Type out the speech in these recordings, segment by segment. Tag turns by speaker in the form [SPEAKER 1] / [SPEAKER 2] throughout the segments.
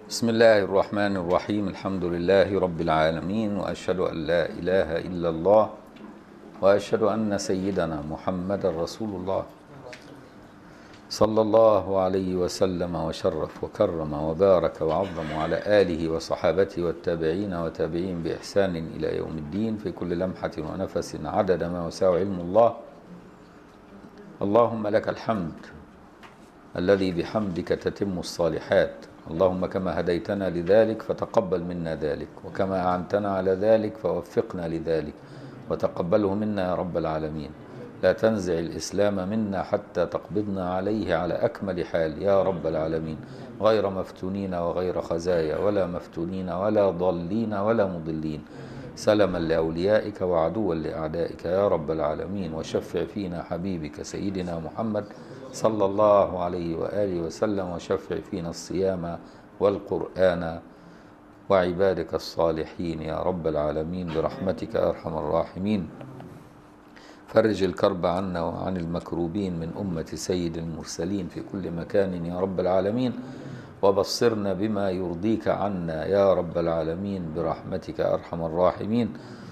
[SPEAKER 1] بسم الله الرحمن الرحيم الحمد لله رب العالمين واشهد ان لا اله الا الله واشهد ان سيدنا محمد رسول الله صلى الله عليه وسلم وشرف وكرم وبارك وعظم على اله وصحابته والتابعين وتابعين باحسان الى يوم الدين في كل لمحه ونفس عدد ما وسع علم الله اللهم لك الحمد الذي بحمدك تتم الصالحات اللهم كما هديتنا لذلك فتقبل منا ذلك وكما أعنتنا على ذلك فوفقنا لذلك وتقبله منا يا رب العالمين لا تنزع الإسلام منا حتى تقبضنا عليه على أكمل حال يا رب العالمين غير مفتونين وغير خزايا ولا مفتونين ولا ضالين ولا مضلين سلما لأوليائك وعدوا لأعدائك يا رب العالمين وشفع فينا حبيبك سيدنا محمد صلى الله عليه وآله وسلم وشفع فينا الصيام والقرآن وعبادك الصالحين يا رب العالمين برحمتك يا أرحم الراحمين فرج الكرب عنا وعن المكروبين من أمة سيد المرسلين في كل مكان يا رب العالمين وبصرنا بما يرضيك عنا يا رب العالمين برحمتك يا أرحم الراحمين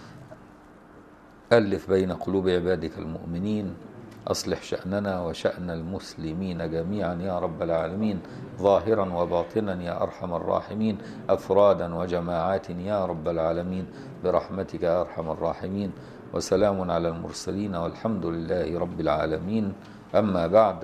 [SPEAKER 1] ألف بين قلوب عبادك المؤمنين أصلح شأننا وشأن المسلمين جميعا يا رب العالمين ظاهرا وباطنا يا أرحم الراحمين أفرادا وجماعات يا رب العالمين برحمتك يا أرحم الراحمين وسلام على المرسلين والحمد لله رب العالمين أما بعد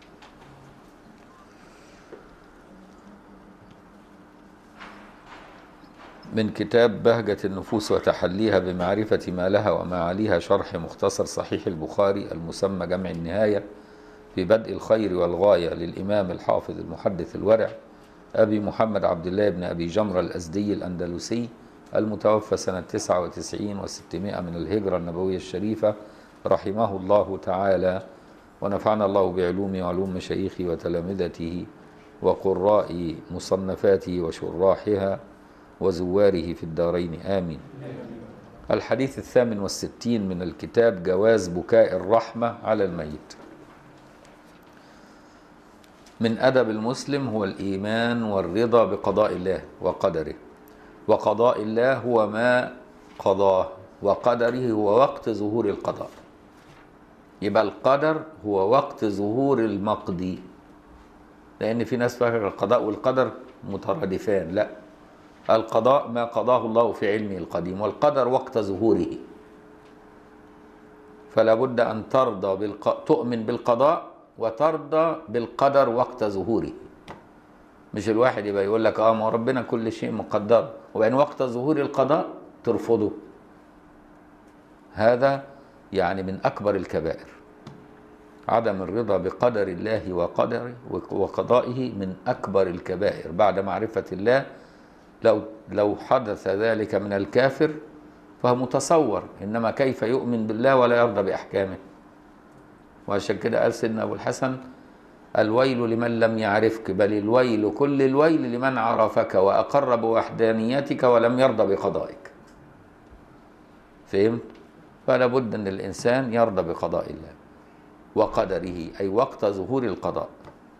[SPEAKER 1] من كتاب بهجة النفوس وتحليها بمعرفة ما لها وما عليها شرح مختصر صحيح البخاري المسمى جمع النهاية في بدء الخير والغاية للإمام الحافظ المحدث الورع أبي محمد عبد الله بن أبي جمرة الأزدي الأندلسي المتوفى سنة 99 و600 من الهجرة النبوية الشريفة رحمه الله تعالى ونفعنا الله بعلومه وعلوم مشايخه وتلامذته وقراء مصنفاته وشراحها وزواره في الدارين آمين الحديث الثامن والستين من الكتاب جواز بكاء الرحمة على الميت من أدب المسلم هو الإيمان والرضا بقضاء الله وقدره وقضاء الله هو ما قضاه وقدره هو وقت ظهور القضاء يبقى القدر هو وقت ظهور المقضي لأن في ناس فاكر القضاء والقدر مترادفان لا القضاء ما قضاه الله في علمه القديم والقدر وقت ظهوره فلا بد أن ترضى بالق... تؤمن بالقضاء وترضى بالقدر وقت ظهوره مش الواحد يبقى يقول لك اه ما ربنا كل شيء مقدر وبعدين وقت ظهور القضاء ترفضه هذا يعني من أكبر الكبائر عدم الرضا بقدر الله وقدره وقضائه من أكبر الكبائر بعد معرفة الله لو لو حدث ذلك من الكافر فهو متصور انما كيف يؤمن بالله ولا يرضى باحكامه وعشان كده قال سيدنا ابو الحسن الويل لمن لم يعرفك بل الويل كل الويل لمن عرفك واقر بوحدانيتك ولم يرضى بقضائك فهمت فلا بد ان الانسان يرضى بقضاء الله وقدره اي وقت ظهور القضاء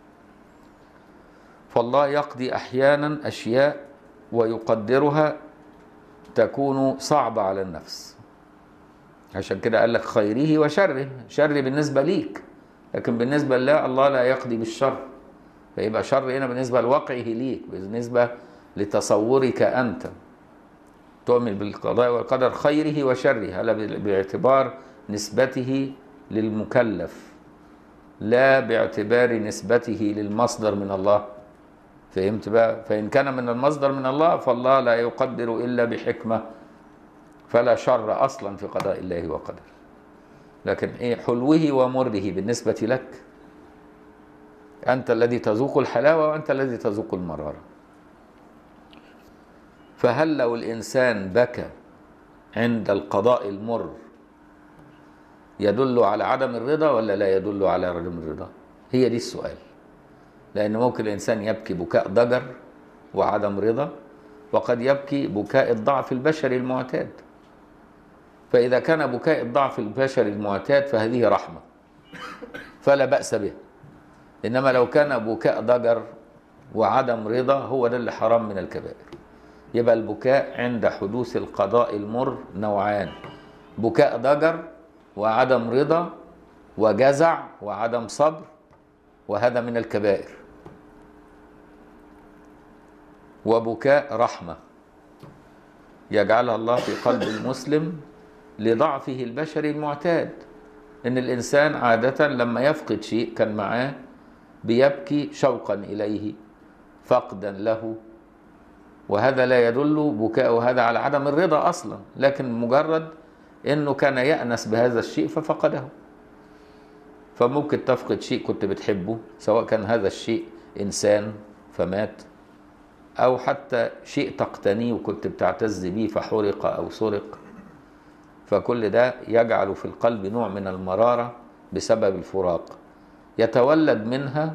[SPEAKER 1] فالله يقضي احيانا اشياء ويقدرها تكون صعبة على النفس عشان كده قال لك خيره وشره شر بالنسبة ليك لكن بالنسبة لله الله لا يقضي بالشر فيبقى شر هنا بالنسبة لواقعه ليك بالنسبة لتصورك أنت تؤمن بالقضاء والقدر خيره وشره هذا باعتبار نسبته للمكلف لا باعتبار نسبته للمصدر من الله فهمت بقى فإن كان من المصدر من الله فالله لا يقدر إلا بحكمة فلا شر أصلا في قضاء الله وقدره لكن إيه حلوه ومره بالنسبة لك أنت الذي تذوق الحلاوة وأنت الذي تذوق المرارة فهل لو الإنسان بكى عند القضاء المر يدل على عدم الرضا ولا لا يدل على عدم الرضا هي دي السؤال لأن ممكن الإنسان يبكي بكاء ضجر وعدم رضا وقد يبكي بكاء الضعف البشري المعتاد فإذا كان بكاء الضعف البشري المعتاد فهذه رحمة فلا بأس به إنما لو كان بكاء ضجر وعدم رضا هو ده اللي حرام من الكبائر يبقى البكاء عند حدوث القضاء المر نوعان بكاء ضجر وعدم رضا وجزع وعدم صبر وهذا من الكبائر وبكاء رحمه يجعلها الله في قلب المسلم لضعفه البشري المعتاد ان الانسان عاده لما يفقد شيء كان معاه بيبكي شوقا اليه فقدا له وهذا لا يدل بكاء هذا على عدم الرضا اصلا لكن مجرد انه كان يأنس بهذا الشيء ففقده فممكن تفقد شيء كنت بتحبه سواء كان هذا الشيء انسان فمات او حتى شيء تقتنيه وكنت بتعتز بيه فحرق او سرق فكل ده يجعل في القلب نوع من المراره بسبب الفراق يتولد منها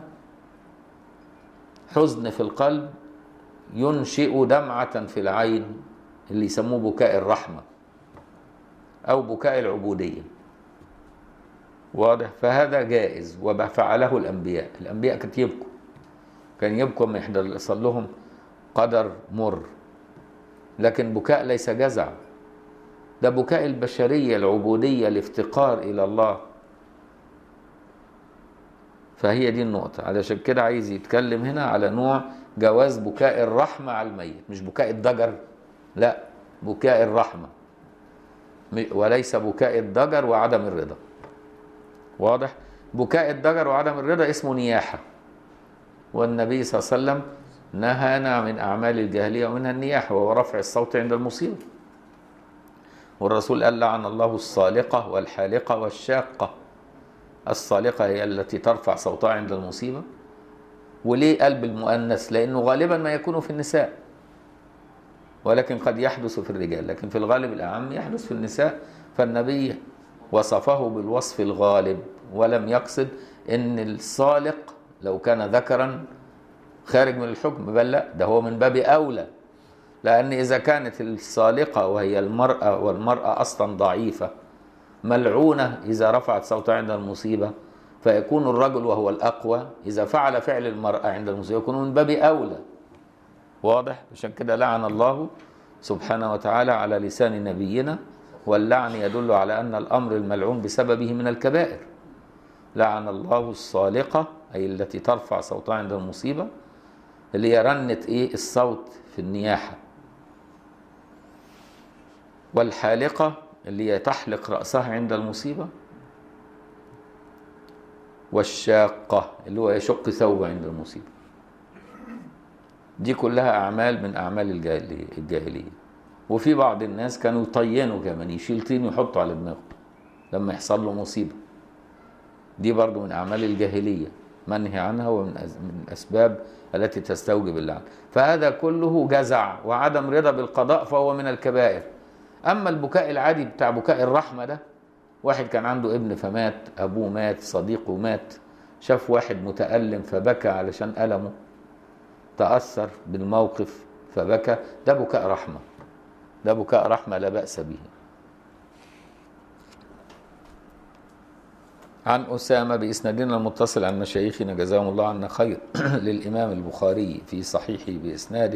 [SPEAKER 1] حزن في القلب ينشئ دمعه في العين اللي يسموه بكاء الرحمه او بكاء العبوديه واضح فهذا جائز وفعله الانبياء الانبياء كانت يبكوا كان يبكوا ما يحصل لهم قدر مر لكن بكاء ليس جزع ده بكاء البشرية العبودية الافتقار إلى الله فهي دي النقطة علشان كده عايز يتكلم هنا على نوع جواز بكاء الرحمة على الميت مش بكاء الضجر لا بكاء الرحمة وليس بكاء الضجر وعدم الرضا واضح بكاء الضجر وعدم الرضا اسمه نياحة والنبي صلى الله عليه وسلم نهانا من أعمال الجاهلية ومنها النياحة وهو رفع الصوت عند المصيبة والرسول قال لعن الله الصالقة والحالقة والشاقة الصالقة هي التي ترفع صوتها عند المصيبة وليه قلب المؤنث لأنه غالبا ما يكون في النساء ولكن قد يحدث في الرجال لكن في الغالب الأعم يحدث في النساء فالنبي وصفه بالوصف الغالب ولم يقصد ان الصالق لو كان ذكرا خارج من الحكم بل لا ده هو من باب اولى لان اذا كانت الصالقه وهي المراه والمراه اصلا ضعيفه ملعونه اذا رفعت صوتها عند المصيبه فيكون الرجل وهو الاقوى اذا فعل فعل المراه عند المصيبه يكون من باب اولى واضح عشان كده لعن الله سبحانه وتعالى على لسان نبينا واللعن يدل على أن الأمر الملعون بسببه من الكبائر لعن الله الصالقة أي التي ترفع صوتها عند المصيبة اللي هي رنة إيه الصوت في النياحة والحالقة اللي هي تحلق رأسها عند المصيبة والشاقة اللي هو يشق ثوبه عند المصيبة دي كلها أعمال من أعمال الجاهلية, الجاهلية. وفي بعض الناس كانوا يطينوا كمان يشيل طين ويحطه على دماغه لما يحصل له مصيبة دي برضو من أعمال الجاهلية منهي عنها ومن من الأسباب التي تستوجب اللعن فهذا كله جزع وعدم رضا بالقضاء فهو من الكبائر أما البكاء العادي بتاع بكاء الرحمة ده واحد كان عنده ابن فمات أبوه مات صديقه مات شاف واحد متألم فبكى علشان ألمه تأثر بالموقف فبكى ده بكاء رحمه ده بكاء رحمة لا بأس به عن أسامة بإسنادنا المتصل عن مشايخنا جزاهم الله عنا خير للإمام البخاري في صحيحه بإسناده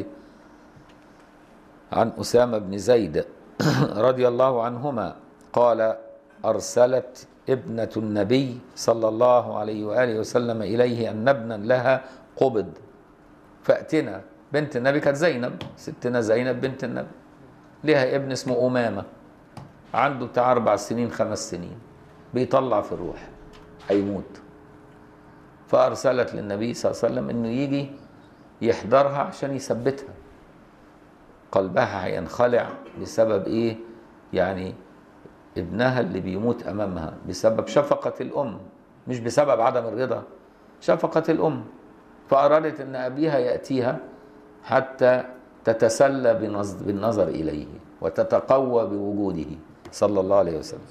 [SPEAKER 1] عن أسامة بن زيد رضي الله عنهما قال أرسلت ابنة النبي صلى الله عليه وآله وسلم إليه أن ابنا لها قبض فأتنا بنت النبي كانت زينب ستنا زينب بنت النبي لها ابن اسمه أمامة عنده بتاع أربع سنين خمس سنين بيطلع في الروح هيموت فأرسلت للنبي صلى الله عليه وسلم إنه يجي يحضرها عشان يثبتها قلبها هينخلع بسبب إيه؟ يعني ابنها اللي بيموت أمامها بسبب شفقة الأم مش بسبب عدم الرضا شفقة الأم فأرادت أن أبيها يأتيها حتى تتسلى بالنظر إليه وتتقوى بوجوده صلى الله عليه وسلم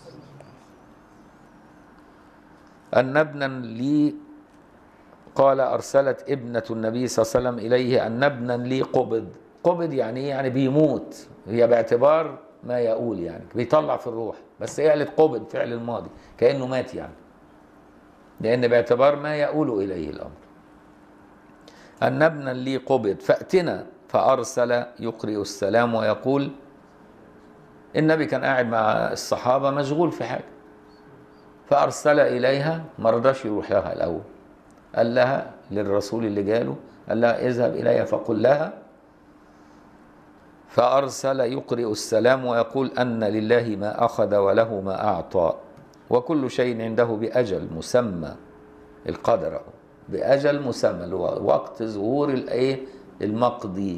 [SPEAKER 1] أن ابنا لي قال أرسلت ابنة النبي صلى الله عليه وسلم إليه أن ابنا لي قبض قبض يعني إيه؟ يعني بيموت هي باعتبار ما يقول يعني بيطلع في الروح بس هي قالت قبض فعل الماضي كأنه مات يعني لأن باعتبار ما يقول إليه الأمر أن ابنا لي قبض فأتنا فأرسل يقرئ السلام ويقول النبي كان قاعد مع الصحابة مشغول في حاجة فأرسل إليها ما رضاش يروح لها الأول قال لها للرسول اللي جاله قال لها اذهب إليها فقل لها فأرسل يقرئ السلام ويقول أن لله ما أخذ وله ما أعطى وكل شيء عنده بأجل مسمى القدر أهو بأجل مسمى اللي هو وقت ظهور الإيه المقضي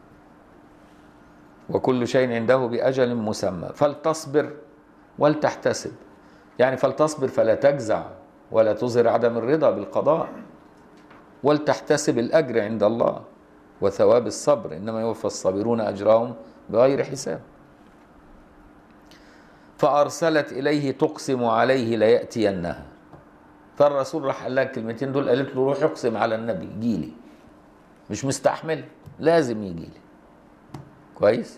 [SPEAKER 1] وكل شيء عنده بأجل مسمى فلتصبر ولتحتسب يعني فلتصبر فلا تجزع ولا تظهر عدم الرضا بالقضاء ولتحتسب الأجر عند الله وثواب الصبر إنما يوفى الصابرون أجرهم بغير حساب فأرسلت إليه تقسم عليه ليأتينها فالرسول راح قال لها الكلمتين دول قالت له روح اقسم على النبي جيلي مش مستحمل لازم يجي لي كويس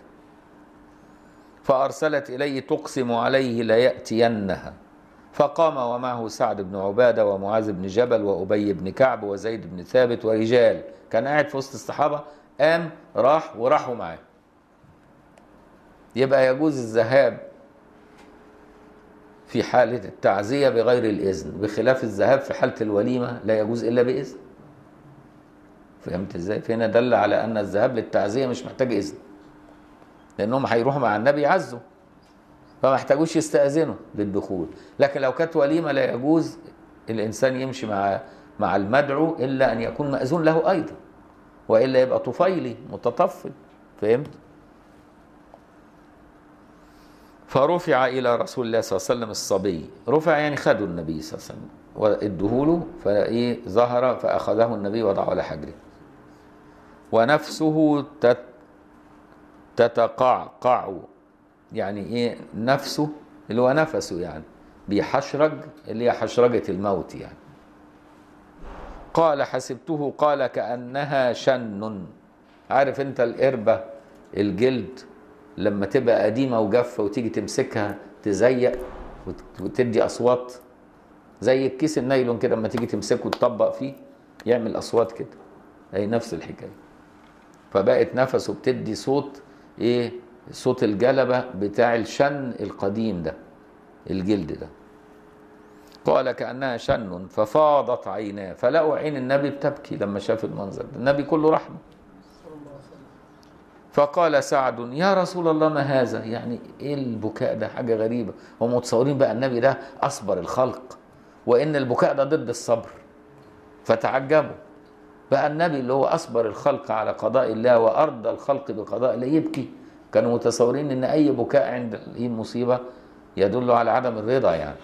[SPEAKER 1] فأرسلت إليه تقسم عليه ليأتينها فقام ومعه سعد بن عبادة ومعاذ بن جبل وأبي بن كعب وزيد بن ثابت ورجال كان قاعد في وسط الصحابة قام راح وراحوا معاه يبقى يجوز الذهاب في حالة التعزية بغير الإذن بخلاف الذهاب في حالة الوليمة لا يجوز إلا بإذن فهمت ازاي؟ فهنا دل على أن الذهاب للتعزية مش محتاج إذن لأنهم هيروحوا مع النبي يعزوا فما يحتاجوش يستأذنوا للدخول لكن لو كانت وليمة لا يجوز الإنسان يمشي مع مع المدعو إلا أن يكون مأذون له أيضا وإلا يبقى طفيلي متطفل فهمت؟ فرفع إلى رسول الله صلى الله عليه وسلم الصبي رفع يعني خدوا النبي صلى الله عليه وسلم وادوه له فإيه ظهر فأخذه النبي وضعه على حجره ونفسه تت تتقعقع يعني ايه نفسه اللي هو نفسه يعني بيحشرج اللي هي حشرجة الموت يعني قال حسبته قال كأنها شن عارف انت القربة الجلد لما تبقى قديمة وجافة وتيجي تمسكها تزيق وتدي أصوات زي الكيس النايلون كده لما تيجي تمسكه وتطبق فيه يعمل أصوات كده هي نفس الحكاية فبقت نفسه بتدي صوت ايه صوت الجلبة بتاع الشن القديم ده الجلد ده قال كأنها شن ففاضت عيناه فلقوا عين النبي بتبكي لما شاف المنظر ده النبي كله رحمة فقال سعد يا رسول الله ما هذا يعني ايه البكاء ده حاجة غريبة هم متصورين بقى النبي ده أصبر الخلق وإن البكاء ده ضد الصبر فتعجبوا بقى النبي اللي هو أصبر الخلق على قضاء الله وأرضى الخلق بقضاء الله يبكي كانوا متصورين ان اي بكاء عند المصيبه يدل على عدم الرضا يعني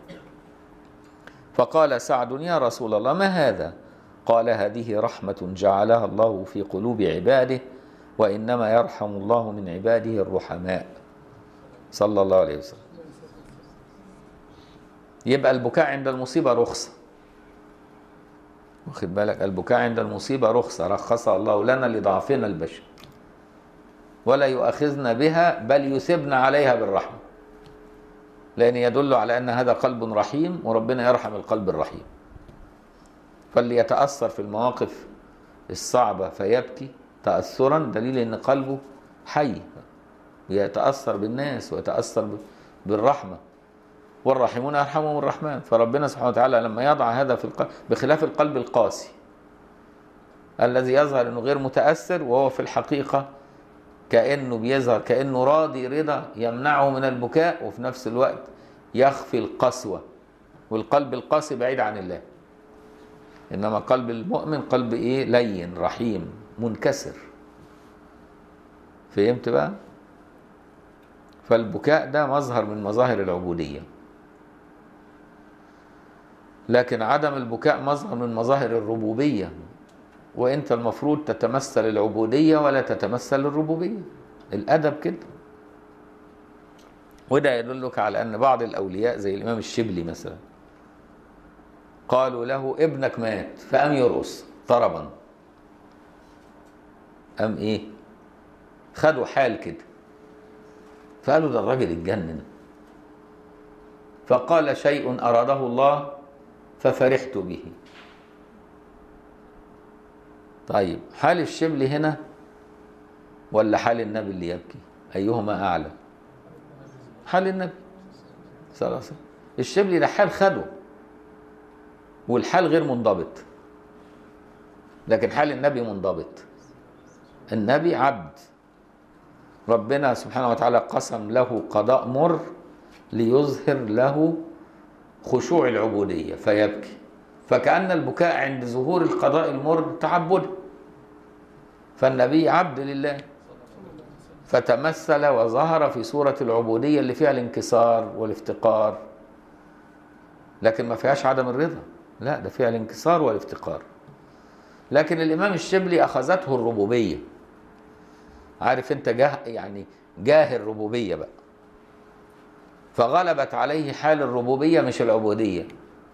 [SPEAKER 1] فقال سعد يا رسول الله ما هذا قال هذه رحمه جعلها الله في قلوب عباده وانما يرحم الله من عباده الرحماء صلى الله عليه وسلم يبقى البكاء عند المصيبه رخصه واخد بالك البكاء عند المصيبه رخصه رخصها الله لنا لضعفنا البشر ولا يؤاخذنا بها بل يثبنا عليها بالرحمة لأن يدل على أن هذا قلب رحيم وربنا يرحم القلب الرحيم فاللي يتأثر في المواقف الصعبة فيبكي تأثرا دليل أن قلبه حي يتأثر بالناس ويتأثر بالرحمة والراحمون يرحمهم الرحمن فربنا سبحانه وتعالى لما يضع هذا في القلب بخلاف القلب القاسي الذي يظهر أنه غير متأثر وهو في الحقيقة كأنه بيظهر كأنه راضي رضا يمنعه من البكاء وفي نفس الوقت يخفي القسوة والقلب القاسي بعيد عن الله إنما قلب المؤمن قلب إيه لين رحيم منكسر فهمت بقى فالبكاء ده مظهر من مظاهر العبودية لكن عدم البكاء مظهر من مظاهر الربوبية وانت المفروض تتمثل العبوديه ولا تتمثل الربوبيه الادب كده وده يدلك على ان بعض الاولياء زي الامام الشبلي مثلا قالوا له ابنك مات فقام يرقص طربا قام ايه خدوا حال كده فقالوا ده الراجل اتجنن فقال شيء اراده الله ففرحت به طيب حال الشبل هنا ولا حال النبي اللي يبكي أيهما أعلى حال النبي صلى الله عليه وسلم الشبل ده حال خده والحال غير منضبط لكن حال النبي منضبط النبي عبد ربنا سبحانه وتعالى قسم له قضاء مر ليظهر له خشوع العبودية فيبكي فكأن البكاء عند ظهور القضاء المر تعبد فالنبي عبد لله فتمثل وظهر في صورة العبودية اللي فيها الانكسار والافتقار لكن ما فيهاش عدم الرضا لا ده فيها الانكسار والافتقار لكن الإمام الشبلي أخذته الربوبية عارف أنت جاه يعني جاه الربوبية بقى فغلبت عليه حال الربوبية مش العبودية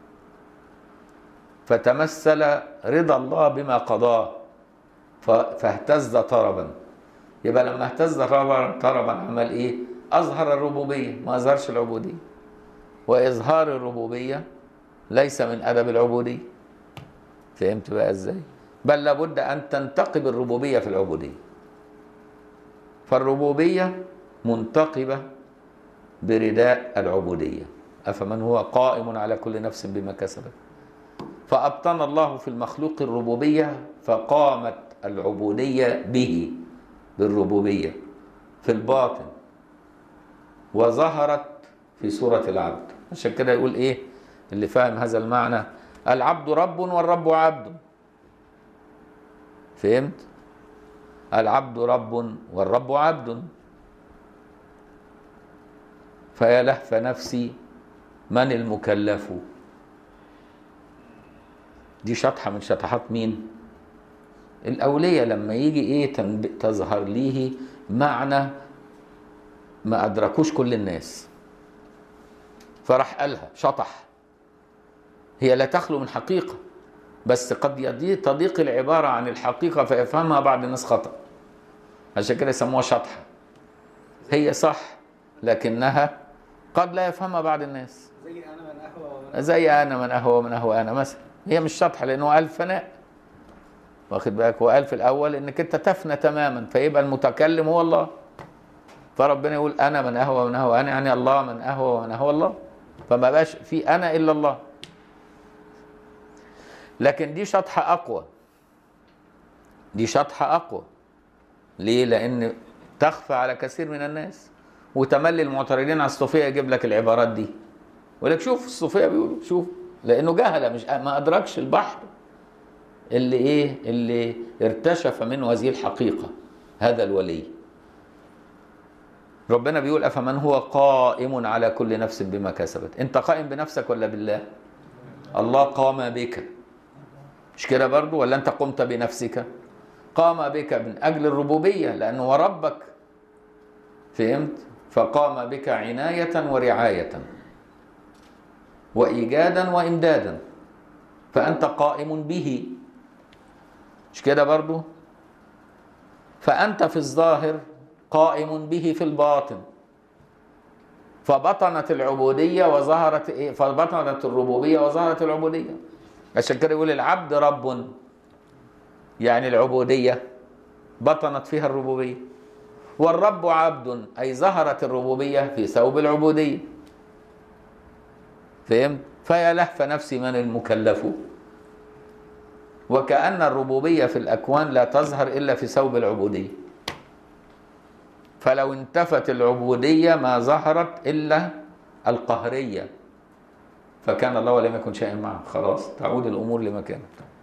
[SPEAKER 1] فتمثل رضا الله بما قضاه فاهتز طربا يبقى لما اهتز طربا طربا عمل ايه؟ اظهر الربوبيه ما اظهرش العبوديه واظهار الربوبيه ليس من ادب العبوديه فهمت بقى ازاي؟ بل لابد ان تنتقب الربوبيه في العبوديه فالربوبيه منتقبه برداء العبوديه افمن هو قائم على كل نفس بما كسبت فابطن الله في المخلوق الربوبيه فقامت العبوديه به بالربوبيه في الباطن وظهرت في صوره العبد عشان كده يقول ايه اللي فاهم هذا المعنى العبد رب والرب عبد فهمت العبد رب والرب عبد فيا لهف نفسي من المكلف دي شطحة من شطحات مين الأولية لما يجي إيه تظهر ليه معنى ما أدركوش كل الناس فراح قالها شطح هي لا تخلو من حقيقة بس قد يضيق تضيق العبارة عن الحقيقة فيفهمها بعض الناس خطأ عشان كده يسموها شطحة هي صح لكنها قد لا يفهمها بعض الناس
[SPEAKER 2] زي انا من اهوى ومن
[SPEAKER 1] زي انا من اهوى من اهوى انا مثلا هي مش شطحه لانه قال فناء واخد بالك هو قال في الاول انك انت تفنى تماما فيبقى المتكلم هو الله فربنا يقول انا من اهوى من اهوى انا يعني الله من اهوى ومن اهوى الله فما بقاش في انا الا الله لكن دي شطحه اقوى دي شطحه اقوى ليه لان تخفى على كثير من الناس وتملي المعترضين على الصوفيه يجيب لك العبارات دي يقول لك شوف الصوفيه بيقولوا شوف لانه جهل مش ما ادركش البحر اللي ايه اللي ارتشف منه هذه الحقيقه هذا الولي ربنا بيقول افمن هو قائم على كل نفس بما كسبت انت قائم بنفسك ولا بالله الله قام بك مش كده برضو ولا انت قمت بنفسك قام بك من اجل الربوبيه لانه هو ربك فهمت فقام بك عنايه ورعايه وايجادا وامدادا فانت قائم به مش كده برضو فانت في الظاهر قائم به في الباطن فبطنت العبوديه وظهرت ايه فبطنت الربوبيه وظهرت العبوديه عشان كده يقول العبد رب يعني العبوديه بطنت فيها الربوبيه والرب عبد اي ظهرت الربوبيه في ثوب العبوديه فهمت فيا لهف نفسي من المكلف وكأن الربوبية في الأكوان لا تظهر إلا في ثوب العبودية فلو انتفت العبودية ما ظهرت إلا القهرية فكان الله ولم يكن شيئا معه خلاص تعود الأمور لمكانها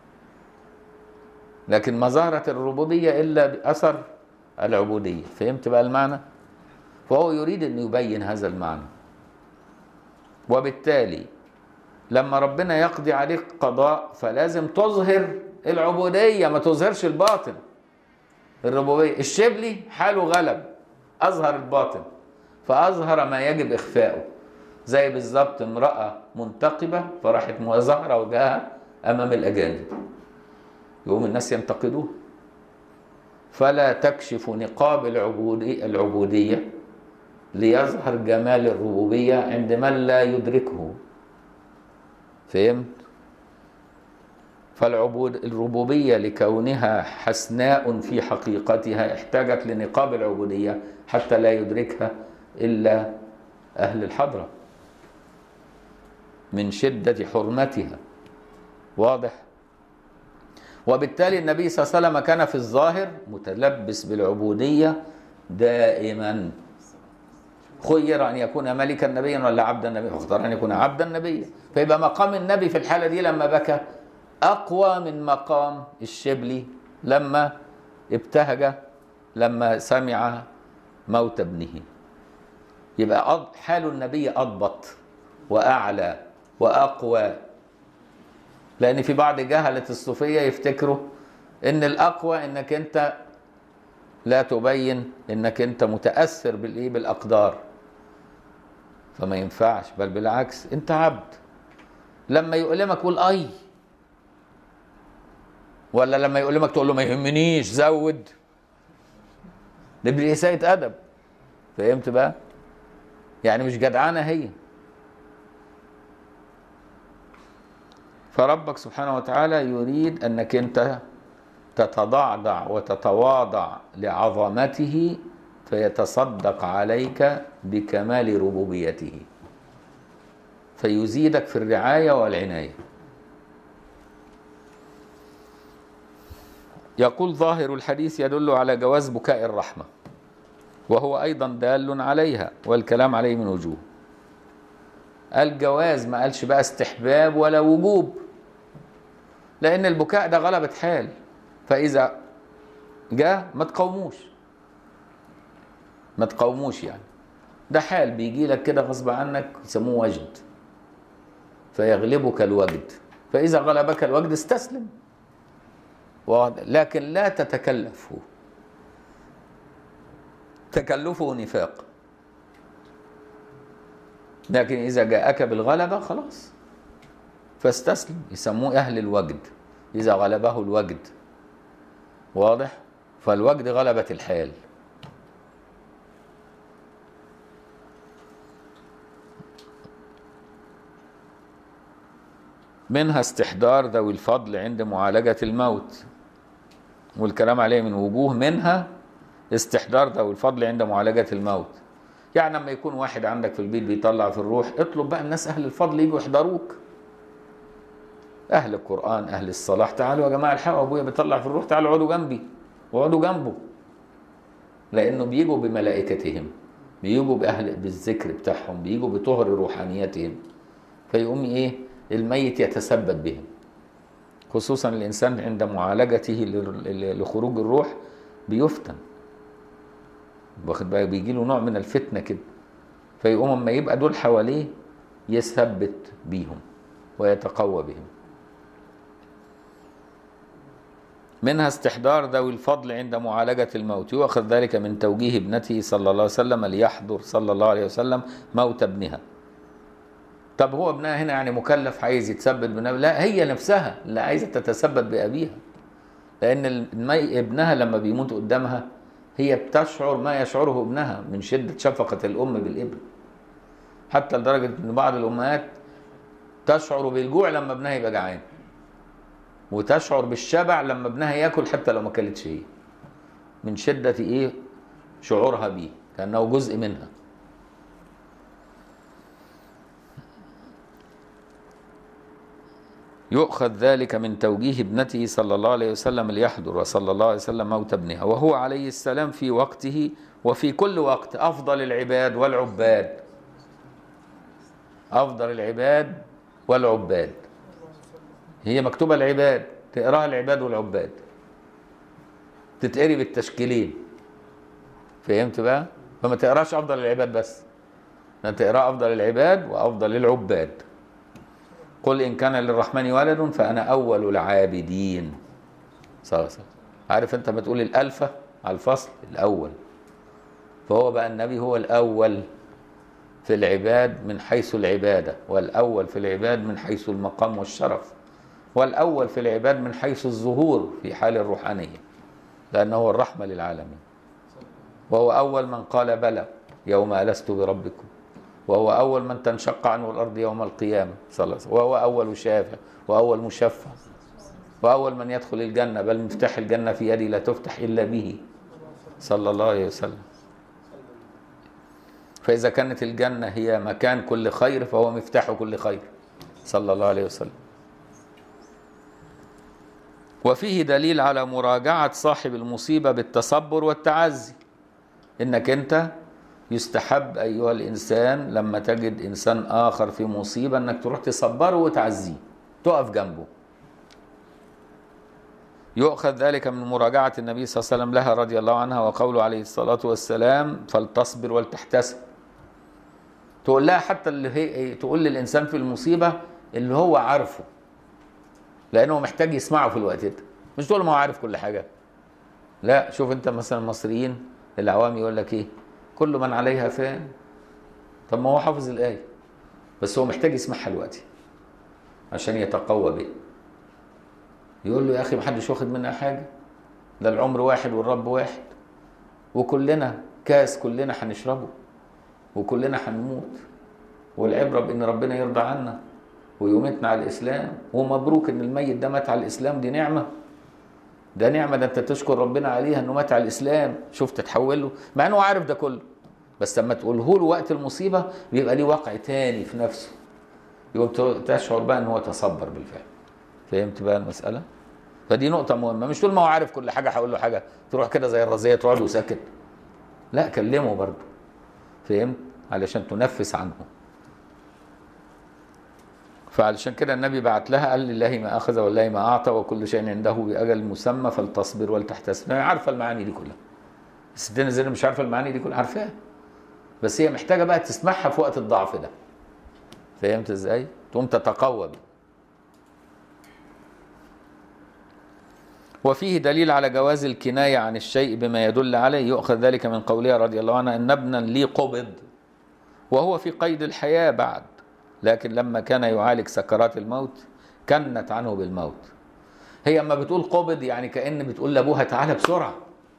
[SPEAKER 1] لكن ما ظهرت الربوبية إلا بأثر العبودية فهمت بقى المعنى فهو يريد أن يبين هذا المعنى وبالتالي لما ربنا يقضي عليك قضاء فلازم تظهر العبودية ما تظهرش الباطن الربوبية الشبلي حاله غلب أظهر الباطن فأظهر ما يجب إخفاؤه زي بالظبط امرأة منتقبة فراحت ظاهرة وجهها أمام الأجانب يقوم الناس ينتقدوه فلا تكشف نقاب العبودية, العبودية ليظهر جمال الربوبية عند من لا يدركه فهمت فالعبود الربوبية لكونها حسناء في حقيقتها احتاجت لنقاب العبودية حتى لا يدركها إلا أهل الحضرة من شدة حرمتها واضح وبالتالي النبي صلى الله عليه وسلم كان في الظاهر متلبس بالعبودية دائما خير أن يكون ملكا نبيا ولا عبدا نبيا فاختار أن يكون عبدا نبيا فيبقى مقام النبي في الحالة دي لما بكى أقوى من مقام الشبلي لما ابتهج لما سمع موت ابنه يبقى حال النبي أضبط وأعلى وأقوى لأن في بعض جهلة الصوفية يفتكروا إن الأقوى إنك أنت لا تبين إنك أنت متأثر بالإيه بالأقدار فما ينفعش بل بالعكس أنت عبد لما يؤلمك قول أي ولا لما يؤلمك تقول له ما يهمنيش زود دي إساءة أدب فهمت بقى؟ يعني مش جدعانة هي فربك سبحانه وتعالى يريد انك انت تتضعضع وتتواضع لعظمته فيتصدق عليك بكمال ربوبيته فيزيدك في الرعايه والعنايه يقول ظاهر الحديث يدل على جواز بكاء الرحمه وهو ايضا دال عليها والكلام عليه من وجوه الجواز ما قالش بقى استحباب ولا وجوب لان البكاء ده غلبة حال فاذا جاء ما تقاوموش ما تقاوموش يعني ده حال بيجي لك كده غصب عنك يسموه وجد فيغلبك الوجد فاذا غلبك الوجد استسلم لكن لا تتكلفه تكلفه نفاق لكن إذا جاءك بالغلبة خلاص فاستسلم يسموه أهل الوجد إذا غلبه الوجد واضح فالوجد غلبة الحال منها استحضار ذوي الفضل عند معالجة الموت والكلام عليه من وجوه منها استحضار ذوي الفضل عند معالجة الموت يعني لما يكون واحد عندك في البيت بيطلع في الروح اطلب بقى الناس اهل الفضل يجوا يحضروك اهل القران اهل الصلاح تعالوا يا جماعه الحقوا ابويا بيطلع في الروح تعالوا اقعدوا جنبي واقعدوا جنبه لانه بيجوا بملائكتهم بيجوا باهل بالذكر بتاعهم بيجوا بطهر روحانيتهم فيقوم ايه الميت يتثبت بهم خصوصا الانسان عند معالجته لخروج الروح بيفتن واخد بالك بيجي له نوع من الفتنه كده فيقوم اما يبقى دول حواليه يثبت بيهم ويتقوى بهم منها استحضار ذوي الفضل عند معالجة الموت يؤخذ ذلك من توجيه ابنته صلى الله عليه وسلم ليحضر صلى الله عليه وسلم موت ابنها طب هو ابنها هنا يعني مكلف عايز يتثبت بنفسه لا هي نفسها اللي عايزة تتثبت بأبيها لأن ابنها لما بيموت قدامها هي بتشعر ما يشعره ابنها من شدة شفقة الأم بالابن حتى لدرجة أن بعض الأمهات تشعر بالجوع لما ابنها يبقى جعان وتشعر بالشبع لما ابنها ياكل حتى لو ما كلتش هي من شدة إيه شعورها بيه كأنه جزء منها يؤخذ ذلك من توجيه ابنته صلى الله عليه وسلم ليحضر وصلى الله عليه وسلم موت ابنها وهو عليه السلام في وقته وفي كل وقت أفضل العباد والعباد أفضل العباد والعباد هي مكتوبة العباد تقراها العباد والعباد تتقري بالتشكيلين فهمت بقى؟ فما تقراش أفضل العباد بس تقرا أفضل العباد وأفضل العباد قل إن كان للرحمن ولد فأنا أول العابدين صلى الله عليه وسلم عارف أنت ما تقول الألفة على الفصل الأول فهو بقى النبي هو الأول في العباد من حيث العبادة والأول في العباد من حيث المقام والشرف والأول في العباد من حيث الظهور في حال الروحانية لأنه هو الرحمة للعالمين وهو أول من قال بلى يوم ألست بربكم وهو أول من تنشق عنه الأرض يوم القيامة صلى الله عليه وسلم وهو أول شافع وأول مشفع وأول من يدخل الجنة بل مفتاح الجنة في يدي لا تفتح إلا به صلى الله عليه وسلم فإذا كانت الجنة هي مكان كل خير فهو مفتاح كل خير صلى الله عليه وسلم وفيه دليل على مراجعة صاحب المصيبة بالتصبر والتعزي إنك أنت يستحب أيها الإنسان لما تجد إنسان آخر في مصيبة إنك تروح تصبره وتعزيه تقف جنبه يؤخذ ذلك من مراجعة النبي صلى الله عليه وسلم لها رضي الله عنها وقوله عليه الصلاة والسلام فلتصبر ولتحتسب تقول لها حتى اللي هي تقول للإنسان في المصيبة اللي هو عارفه لأنه محتاج يسمعه في الوقت ده مش تقول ما هو عارف كل حاجة لا شوف أنت مثلا المصريين العوام يقول لك إيه كل من عليها فان طب ما هو حافظ الآية بس هو محتاج يسمعها دلوقتي عشان يتقوى به يقول له يا اخي محدش واخد منها حاجه ده العمر واحد والرب واحد وكلنا كاس كلنا هنشربه وكلنا هنموت والعبره بان ربنا يرضى عنا ويميتنا على الاسلام ومبروك ان الميت ده مات على الاسلام دي نعمه ده نعمه ده انت تشكر ربنا عليها انه مات على الاسلام شفت تحوله مع انه عارف ده كله بس لما تقوله له وقت المصيبه بيبقى ليه وقع تاني في نفسه يبقى تشعر بقى ان هو تصبر بالفعل فهمت بقى المساله فدي نقطة مهمة مش طول ما هو عارف كل حاجة هقول له حاجة تروح كده زي الرزية تقعد وساكت لا كلمه برضه فهمت علشان تنفس عنه فعلشان كده النبي بعت لها قال لله ما أخذ والله ما أعطى وكل شيء عنده بأجل مسمى فلتصبر ولتحتسب هي عارفة المعاني دي كلها الستين زين مش عارفة المعاني دي كلها عارفاها بس هي محتاجة بقى تسمعها في وقت الضعف ده فهمت ازاي؟ تقوم تتقوى بيه وفيه دليل على جواز الكناية عن الشيء بما يدل عليه يؤخذ ذلك من قولها رضي الله عنها أن ابنا لي قبض وهو في قيد الحياة بعد لكن لما كان يعالج سكرات الموت كنت عنه بالموت هي اما بتقول قبض يعني كأن بتقول لأبوها تعالى بسرعة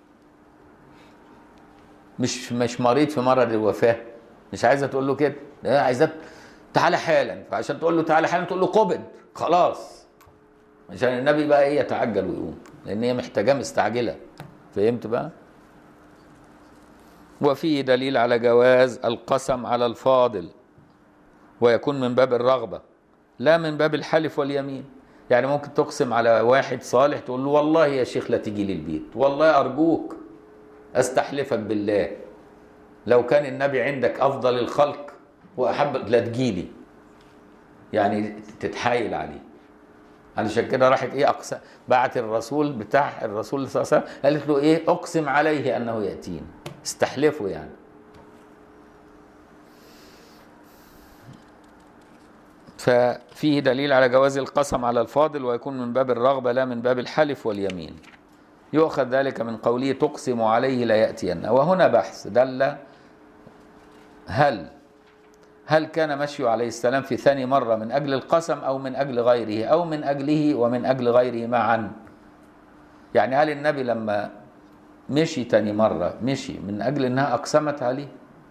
[SPEAKER 1] مش مش مريض في مرض الوفاة مش عايزة تقول له كده عايزة تعالى حالا فعشان تقول له تعالى حالا تقول له قبض خلاص عشان النبي بقى ايه يتعجل ويقوم لان هي محتاجاه مستعجله فهمت بقى وفيه دليل على جواز القسم على الفاضل ويكون من باب الرغبه لا من باب الحلف واليمين يعني ممكن تقسم على واحد صالح تقول له والله يا شيخ لا تيجي لي البيت والله ارجوك استحلفك بالله لو كان النبي عندك افضل الخلق واحب لا تجيلي يعني تتحايل عليه علشان كده راحت ايه اقسم بعت الرسول بتاع الرسول صلى الله عليه وسلم قالت له ايه اقسم عليه انه ياتين استحلفه يعني ففيه دليل على جواز القسم على الفاضل ويكون من باب الرغبه لا من باب الحلف واليمين يؤخذ ذلك من قوله تقسم عليه لا ياتين وهنا بحث دل هل هل كان مشي عليه السلام في ثاني مرة من أجل القسم أو من أجل غيره أو من أجله ومن أجل غيره معا يعني هل النبي لما مشي تاني مرة مشي من أجل أنها أقسمت عليه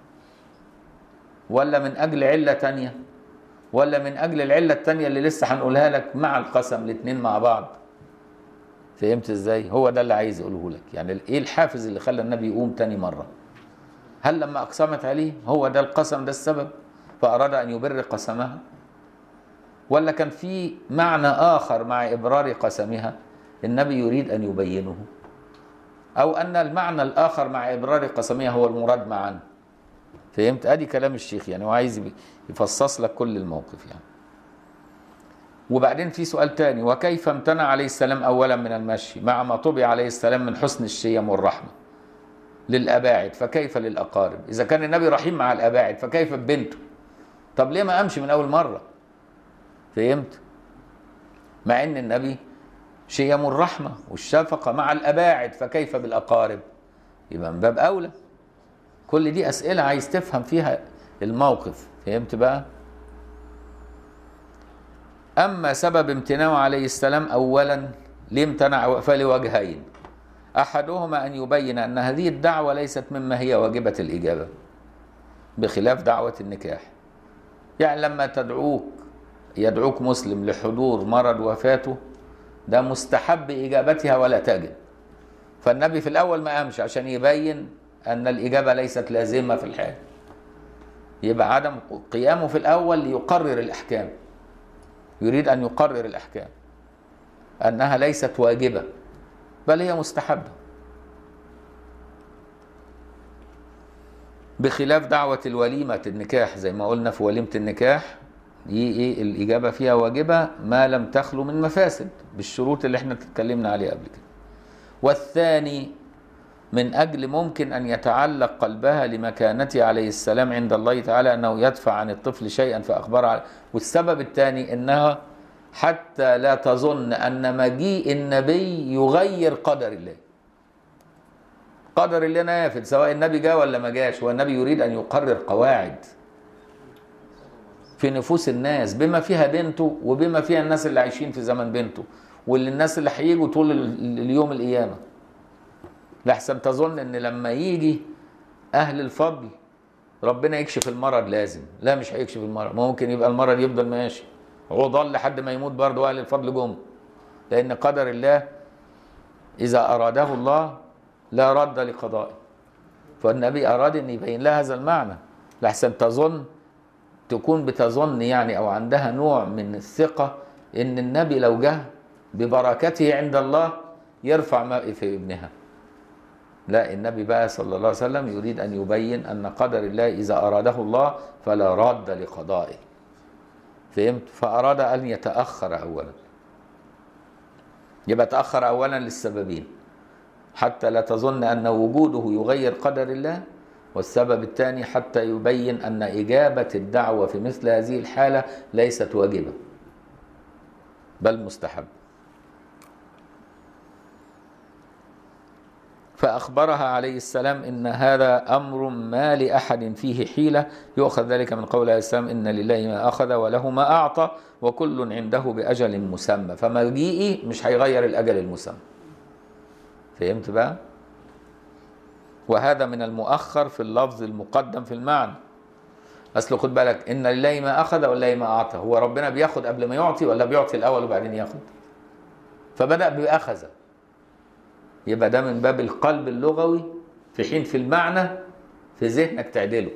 [SPEAKER 1] ولا من أجل علة تانية ولا من أجل العلة التانية اللي لسه هنقولها لك مع القسم الاتنين مع بعض فهمت ازاي هو ده اللي عايز يقوله لك يعني ايه الحافز اللي خلى النبي يقوم تاني مرة هل لما أقسمت عليه هو ده القسم ده السبب فأراد أن يبر قسمها ولا كان في معنى آخر مع إبرار قسمها النبي يريد أن يبينه أو أن المعنى الآخر مع إبرار قسمها هو المراد معا فهمت أدي كلام الشيخ يعني هو عايز يفصص لك كل الموقف يعني وبعدين في سؤال تاني وكيف امتنع عليه السلام أولا من المشي مع ما طبع عليه السلام من حسن الشيم والرحمة للأباعد فكيف للأقارب إذا كان النبي رحيم مع الأباعد فكيف ببنته طب ليه ما امشي من اول مره فهمت مع ان النبي شيم الرحمه والشفقه مع الاباعد فكيف بالاقارب يبقى من باب اولى كل دي اسئله عايز تفهم فيها الموقف فهمت بقى اما سبب امتناعه عليه السلام اولا ليه امتنع فلوجهين احدهما ان يبين ان هذه الدعوه ليست مما هي واجبه الاجابه بخلاف دعوه النكاح يعني لما تدعوك يدعوك مسلم لحضور مرض وفاته ده مستحب إجابتها ولا تجب فالنبي في الأول ما قامش عشان يبين أن الإجابة ليست لازمة في الحال يبقى عدم قيامه في الأول ليقرر الأحكام يريد أن يقرر الأحكام أنها ليست واجبة بل هي مستحبة بخلاف دعوة الوليمة النكاح زي ما قلنا في وليمة النكاح دي ايه الإجابة فيها واجبة ما لم تخلو من مفاسد بالشروط اللي احنا اتكلمنا عليها قبل كده والثاني من أجل ممكن أن يتعلق قلبها لمكانته عليه السلام عند الله تعالى أنه يدفع عن الطفل شيئا فأخبر على والسبب الثاني أنها حتى لا تظن أن مجيء النبي يغير قدر الله قدر الله نافذ سواء النبي جاء ولا ما جاش والنبي يريد أن يقرر قواعد في نفوس الناس بما فيها بنته وبما فيها الناس اللي عايشين في زمن بنته واللي الناس اللي هيجوا طول ال- اليوم القيامة لحسن تظن ان لما يجي اهل الفضل ربنا يكشف المرض لازم لا مش هيكشف المرض ممكن يبقى المرض يفضل ماشي عضال لحد ما يموت برضه اهل الفضل جم لان قدر الله اذا اراده الله لا رد لقضائه فالنبي اراد ان يبين لها هذا المعنى لحسن تظن تكون بتظن يعني او عندها نوع من الثقه ان النبي لو جه ببركته عند الله يرفع ما في ابنها لا النبي بقى صلى الله عليه وسلم يريد ان يبين ان قدر الله اذا اراده الله فلا راد لقضائه فهمت فاراد ان يتاخر اولا يبقى تاخر اولا للسببين حتى لا تظن ان وجوده يغير قدر الله والسبب الثاني حتى يبين ان اجابه الدعوه في مثل هذه الحاله ليست واجبه بل مستحب فأخبرها عليه السلام إن هذا أمر ما لأحد فيه حيلة يؤخذ ذلك من قول عليه السلام إن لله ما أخذ وله ما أعطى وكل عنده بأجل مسمى فمجيئي مش هيغير الأجل المسمى فهمت بقى؟ وهذا من المؤخر في اللفظ المقدم في المعنى أصل خد بالك إن لله ما أخذ ولله ما أعطى هو ربنا بياخد قبل ما يعطي ولا بيعطي الأول وبعدين ياخد فبدأ بأخذ يبقى ده من باب القلب اللغوي في حين في المعنى في ذهنك تعدله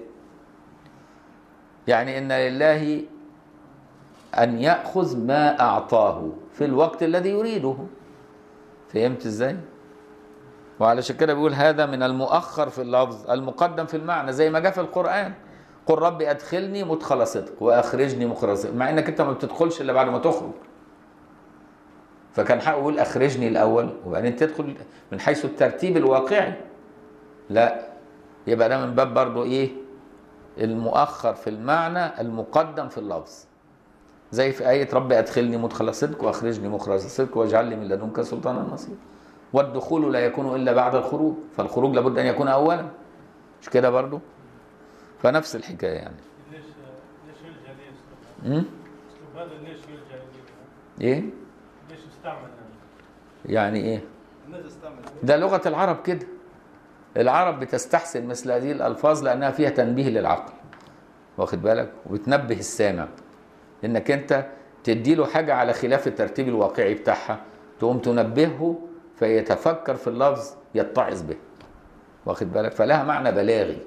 [SPEAKER 1] يعني ان لله ان ياخذ ما اعطاه في الوقت الذي يريده فهمت ازاي وعلشان كده بيقول هذا من المؤخر في اللفظ المقدم في المعنى زي ما جاء في القران قل ربي ادخلني مدخل صدق واخرجني مخرج صدق مع انك انت ما بتدخلش الا بعد ما تخرج فكان حقه يقول اخرجني الاول وبعدين تدخل من حيث الترتيب الواقعي لا يبقى ده من باب برضو ايه المؤخر في المعنى المقدم في اللفظ زي في آية ربي أدخلني مدخل صدق وأخرجني مخرج صدق واجعل لي من لدنك سلطانا نصيرا والدخول لا يكون إلا بعد الخروج فالخروج لابد أن يكون أولا مش كده برضو فنفس الحكاية يعني
[SPEAKER 2] ليش ليش يلجا ليه اسلوب
[SPEAKER 1] م?
[SPEAKER 2] اسلوب هذا ليش يلجا ليه؟
[SPEAKER 1] إيه
[SPEAKER 2] ليش استعمل يعني؟
[SPEAKER 1] يعني إيه
[SPEAKER 2] الناس استعمل
[SPEAKER 1] ده لغة العرب كده العرب بتستحسن مثل هذه الألفاظ لأنها فيها تنبيه للعقل واخد بالك وبتنبه السامع إنك أنت تديله حاجة على خلاف الترتيب الواقعي بتاعها تقوم تنبهه فيتفكر في اللفظ يتعظ به واخد بالك فلها معنى بلاغي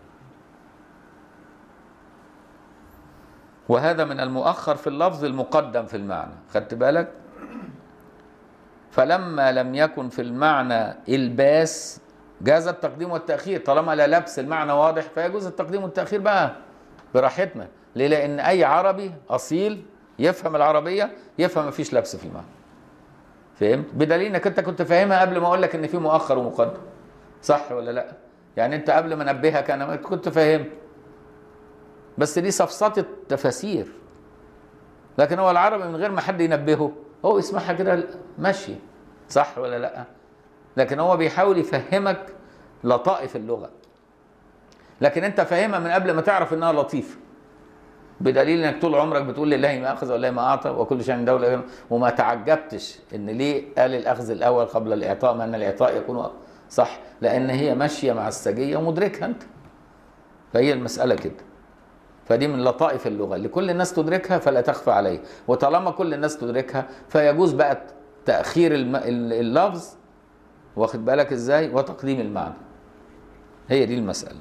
[SPEAKER 1] وهذا من المؤخر في اللفظ المقدم في المعنى خدت بالك فلما لم يكن في المعنى الباس جاز التقديم والتأخير طالما لا لبس المعنى واضح فيجوز التقديم والتأخير بقى براحتنا ليه لأن أي عربي أصيل يفهم العربية يفهم مفيش لبس في المعنى فهمت بدليل انك انت كنت فاهمها قبل ما اقول لك ان في مؤخر ومقدم صح ولا لا يعني انت قبل ما انبهك انا كنت فاهم بس دي سفسطة تفاسير لكن هو العربي من غير ما حد ينبهه هو يسمعها كده ماشي صح ولا لا لكن هو بيحاول يفهمك لطائف اللغه لكن انت فاهمها من قبل ما تعرف انها لطيفه بدليل انك طول عمرك بتقول لله ما اخذ ولله ما اعطى وكل شيء عنده له وما تعجبتش ان ليه قال الاخذ الاول قبل الاعطاء ما ان الاعطاء يكون صح لان هي ماشيه مع السجيه ومدركها انت فهي المساله كده فدي من لطائف اللغه اللي كل الناس تدركها فلا تخفى عليه وطالما كل الناس تدركها فيجوز بقى تاخير الم... ال- اللفظ واخد بالك ازاي وتقديم المعنى هي دي المساله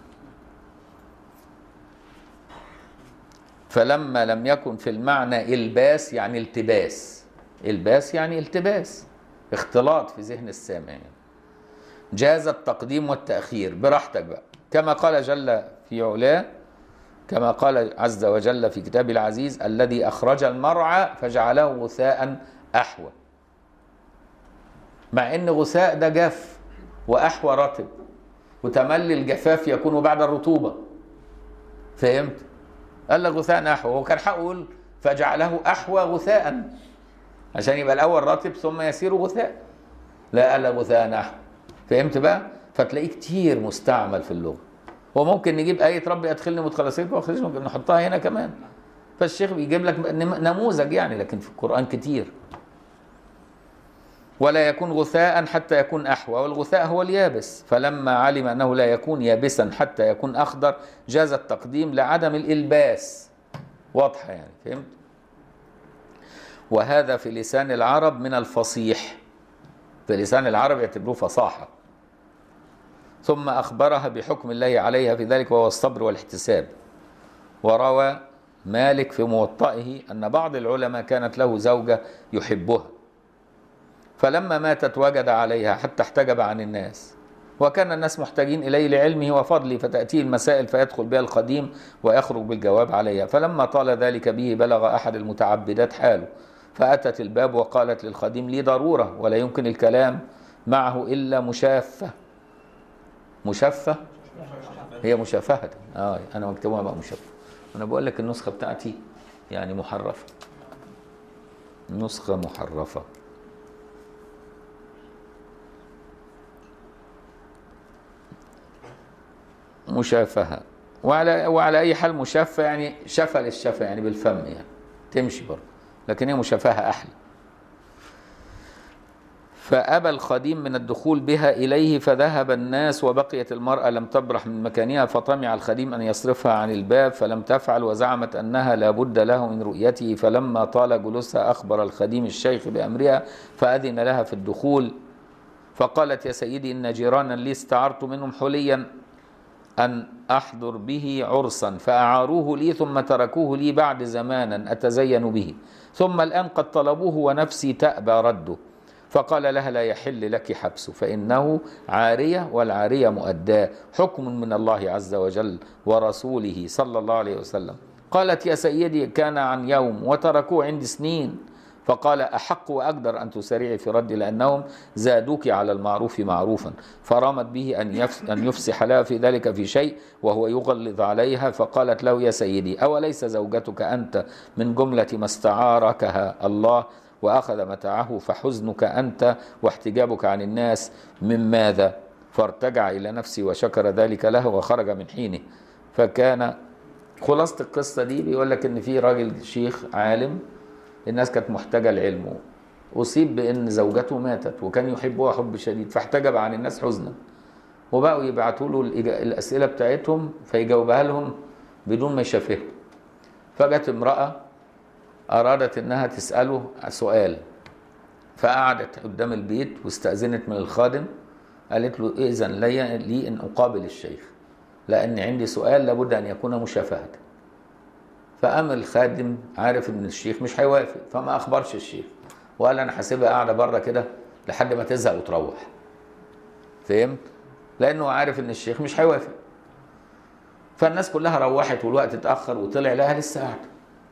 [SPEAKER 1] فلما لم يكن في المعنى الباس يعني التباس الباس يعني التباس اختلاط في ذهن السامع يعني. جاز التقديم والتأخير براحتك بقى كما قال جل في علاه كما قال عز وجل في كتابه العزيز الذي أخرج المرعى فجعله غثاء أحوى مع ان غثاء ده جاف وأحوى رطب وتملي الجفاف يكون بعد الرطوبة فهمت؟ قال لك غثاء أحوى هو كان حقه يقول فجعله أحوى غثاء عشان يبقى الأول رطب ثم يصير غثاء لا قال لك غثاء أحوى فهمت بقى؟ فتلاقيه كتير مستعمل في اللغة وممكن نجيب آية ربي أدخلني مدخلاتكم وأخرجني ممكن نحطها هنا كمان فالشيخ بيجيب لك نم- نموذج يعني لكن في القرآن كتير ولا يكون غثاء حتى يكون أحوى والغثاء هو اليابس فلما علم أنه لا يكون يابسا حتى يكون أخضر جاز التقديم لعدم الإلباس واضحة يعني فهمت وهذا في لسان العرب من الفصيح في لسان العرب يعتبروه فصاحة ثم أخبرها بحكم الله عليها في ذلك وهو الصبر والاحتساب وروى مالك في موطئه أن بعض العلماء كانت له زوجة يحبها فلما ماتت وجد عليها حتى احتجب عن الناس وكان الناس محتاجين إليه لعلمه وفضله فتأتيه المسائل فيدخل بها القديم ويخرج بالجواب عليها فلما طال ذلك به بلغ أحد المتعبدات حاله فأتت الباب وقالت للخديم لي ضرورة ولا يمكن الكلام معه إلا مشافة مشفة هي مشافهة اه انا مكتوبها بقى مشفة انا بقول لك النسخة بتاعتي يعني محرفة نسخة محرفة مشافهة وعلى وعلى اي حال مشافة يعني شفة للشفة يعني بالفم يعني تمشي برضه لكن هي مشافهة احلى فأبى الخديم من الدخول بها إليه فذهب الناس وبقيت المرأة لم تبرح من مكانها فطمع الخديم أن يصرفها عن الباب فلم تفعل وزعمت أنها لا بد له من رؤيته فلما طال جلوسها أخبر الخديم الشيخ بأمرها فأذن لها في الدخول فقالت يا سيدي إن جيرانا لي استعرت منهم حليا أن أحضر به عرسا فأعاروه لي ثم تركوه لي بعد زمانا أتزين به ثم الآن قد طلبوه ونفسي تأبى رده فقال لها لا يحل لك حبسه فإنه عارية والعارية مؤداة حكم من الله عز وجل ورسوله صلى الله عليه وسلم قالت يا سيدي كان عن يوم وتركوه عند سنين فقال أحق وأقدر أن تسارعي في رد لأنهم زادوك على المعروف معروفا فرمت به أن يفس أن يفسح لها في ذلك في شيء وهو يغلظ عليها فقالت له يا سيدي أوليس زوجتك أنت من جملة ما استعاركها الله وأخذ متاعه فحزنك أنت واحتجابك عن الناس من ماذا فارتجع إلى نفسه وشكر ذلك له وخرج من حينه فكان خلاصة القصة دي بيقول لك إن في راجل شيخ عالم الناس كانت محتاجة لعلمه أصيب بأن زوجته ماتت وكان يحبها حب شديد فاحتجب عن الناس حزنا وبقوا يبعتوا له الإجا- الأسئلة بتاعتهم فيجاوبها لهم بدون ما يشافههم فجت امرأة أرادت إنها تسأله سؤال فقعدت قدام البيت واستأذنت من الخادم قالت له إذن لي, لي أن أقابل الشيخ لأن عندي سؤال لابد أن يكون مشافهة فقام الخادم عارف إن الشيخ مش هيوافق فما أخبرش الشيخ وقال أنا هسيبها قاعدة بره كده لحد ما تزهق وتروح فهمت؟ لأنه عارف إن الشيخ مش هيوافق فالناس كلها روحت والوقت اتأخر وطلع لها لسه قاعدة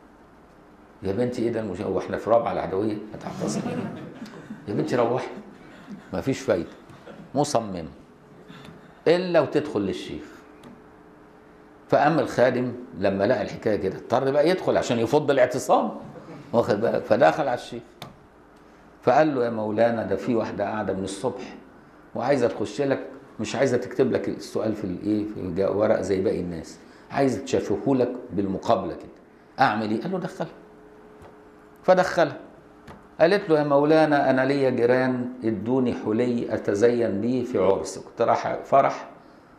[SPEAKER 1] يا بنتي ايه ده المش... هو احنا في رابعه العدويه هتعتصم يا بنتي روحي مفيش فايده مصممه الا وتدخل للشيخ فقام الخادم لما لقى الحكايه كده اضطر بقى يدخل عشان يفض الاعتصام واخد بالك فدخل على الشيخ فقال له يا مولانا ده في واحده قاعده من الصبح وعايزه تخش لك مش عايزه تكتب لك السؤال في الايه في الجا- ورق زي باقي الناس عايزه تشافهه لك بالمقابله كده اعمل ايه قال له دخلها فدخلها قالت له يا مولانا انا ليا جيران ادوني حلي اتزين بيه في عرس كنت رايح فرح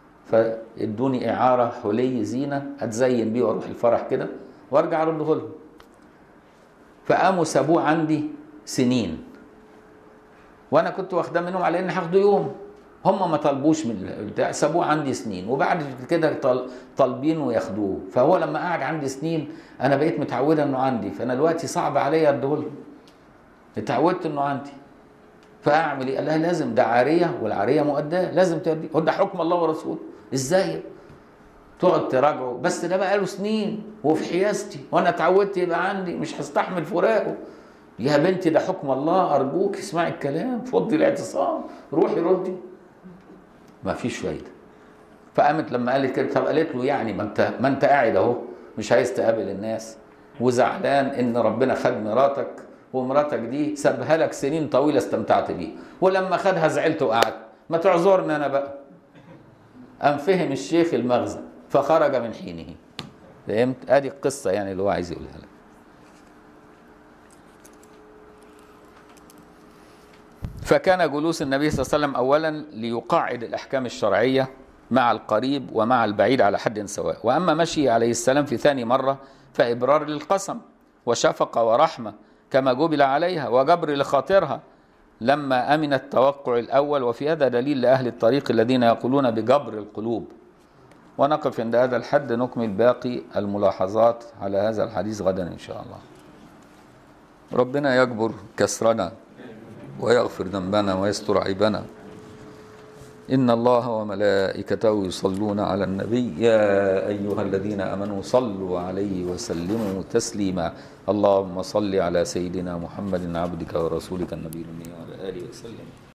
[SPEAKER 1] فادوني اعاره حلي زينه اتزين بيه واروح الفرح كده وارجع ارده لهم فقاموا سابوه عندي سنين وانا كنت واخداه منهم على ان هاخده يوم هم ما طلبوش من البتاع سابوه عندي سنين وبعد كده طل- طالبين وياخدوه فهو لما قعد عندي سنين انا بقيت متعوده انه عندي فانا دلوقتي صعب عليا اديهولهم اتعودت انه عندي فاعمل ايه؟ قال لها لازم ده عاريه والعاريه مؤداه لازم تدي هو ده حكم الله ورسوله ازاي؟ تقعد تراجعه بس ده بقى له سنين وفي حيازتي وانا اتعودت يبقى عندي مش هستحمل فراقه يا بنتي ده حكم الله ارجوك اسمعي الكلام فضي الاعتصام روحي ردي ما فيش فايده فقامت لما قالت كده طب قالت له يعني ما انت ما انت قاعد اهو مش عايز تقابل الناس وزعلان ان ربنا خد مراتك ومراتك دي سابها لك سنين طويله استمتعت بيه ولما خدها زعلت وقعدت ما تعذرني انا بقى قام فهم الشيخ المغزى فخرج من حينه فهمت ادي القصه يعني اللي هو عايز يقولها لك فكان جلوس النبي صلى الله عليه وسلم اولا ليقعد الاحكام الشرعيه مع القريب ومع البعيد على حد سواء واما مشي عليه السلام في ثاني مره فابرار للقسم وشفقه ورحمه كما جبل عليها وجبر لخاطرها لما امن التوقع الاول وفي هذا دليل لاهل الطريق الذين يقولون بجبر القلوب ونقف عند هذا الحد نكمل باقي الملاحظات على هذا الحديث غدا ان شاء الله ربنا يجبر كسرنا ويغفر ذنبنا ويستر عيبنا إن الله وملائكته يصلون على النبي يا أيها الذين آمنوا صلوا عليه وسلموا تسليما اللهم صل على سيدنا محمد عبدك ورسولك النبي الأمي وعلى آله وسلم